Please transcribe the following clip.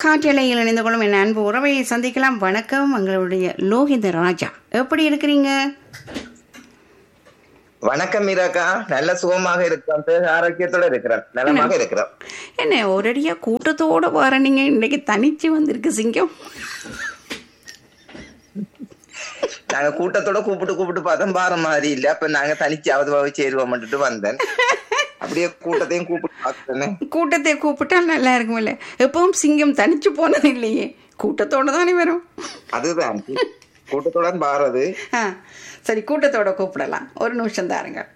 காற்றலையில் இணைந்து கொள்ளும் என் அன்பு உறவை சந்திக்கலாம் வணக்கம் எங்களுடைய லோகித ராஜா எப்படி இருக்கிறீங்க வணக்கம் மீராக்கா நல்ல சுகமாக இருக்கிறோம் பேர் ஆரோக்கியத்தோட இருக்கிறேன் நலமாக இருக்கிறோம் என்ன ஒரடியா கூட்டத்தோட வர நீங்க இன்னைக்கு தனிச்சு வந்திருக்கு சிங்கம் நாங்க கூட்டத்தோட கூப்பிட்டு கூப்பிட்டு பார்த்தோம் பாரு மாதிரி இல்ல அப்ப நாங்க தனிச்சாவது சேருவோம்ட்டு வந்தேன் அப்படியே கூட்டத்தையும் கூப்பிட்டு பார்த்தேன்னு கூட்டத்தை கூப்பிட்டா நல்லா இருக்குமில்ல எப்பவும் சிங்கம் தனிச்சு போனது இல்லையே கூட்டத்தோட தானே வரும் அதுதான் கூட்டத்தோட பாரது ஆ சரி கூட்டத்தோட கூப்பிடலாம் ஒரு நிமிஷம் தாருங்க